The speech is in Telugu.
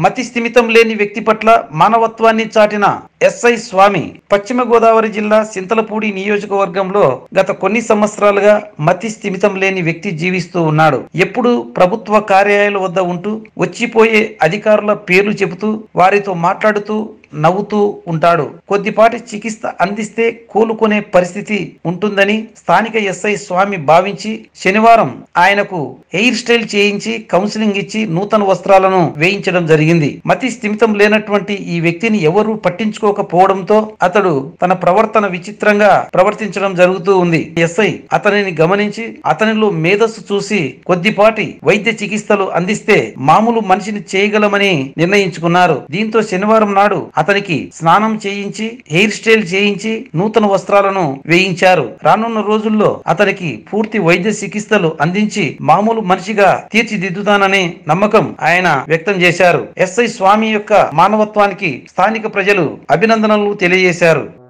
మతి స్థిమితం లేని వ్యక్తి పట్ల మానవత్వాన్ని చాటిన ఎస్ఐ స్వామి పశ్చిమ గోదావరి జిల్లా సింతలపూడి నియోజకవర్గంలో గత కొన్ని సంవత్సరాలుగా మతి స్థిమితం లేని వ్యక్తి జీవిస్తూ ఉన్నాడు ఎప్పుడు ప్రభుత్వ కార్యాలయాల వద్ద ఉంటూ వచ్చిపోయే అధికారుల పేర్లు చెబుతూ వారితో మాట్లాడుతూ నవ్వుతూ ఉంటాడు కొద్దిపాటి చికిత్స అందిస్తే కోలుకునే పరిస్థితి ఉంటుందని స్థానిక ఎస్ఐ స్వామి భావించి శనివారం ఆయనకు హెయిర్ స్టైల్ చేయించి కౌన్సిలింగ్ ఇచ్చి నూతన వస్త్రాలను వేయించడం జరిగింది మతి స్థిమితం లేనటువంటి ఈ వ్యక్తిని ఎవరు పట్టించుకోకపోవడంతో అతడు తన ప్రవర్తన విచిత్రంగా ప్రవర్తించడం జరుగుతూ ఉంది ఎస్ఐ అతనిని గమనించి అతనిలో మేధస్సు చూసి కొద్దిపాటి వైద్య చికిత్సలు అందిస్తే మామూలు మనిషిని చేయగలమని నిర్ణయించుకున్నారు దీంతో శనివారం నాడు అతనికి స్నానం చేయించి హెయిర్ స్టైల్ చేయించి నూతన వస్త్రాలను వేయించారు రానున్న రోజుల్లో అతనికి పూర్తి వైద్య చికిత్సలు అందించి మామూలు మనిషిగా తీర్చిదిద్దుతాననే నమ్మకం ఆయన వ్యక్తం చేశారు ఎస్ఐ స్వామి యొక్క మానవత్వానికి స్థానిక ప్రజలు అభినందనలు తెలియజేశారు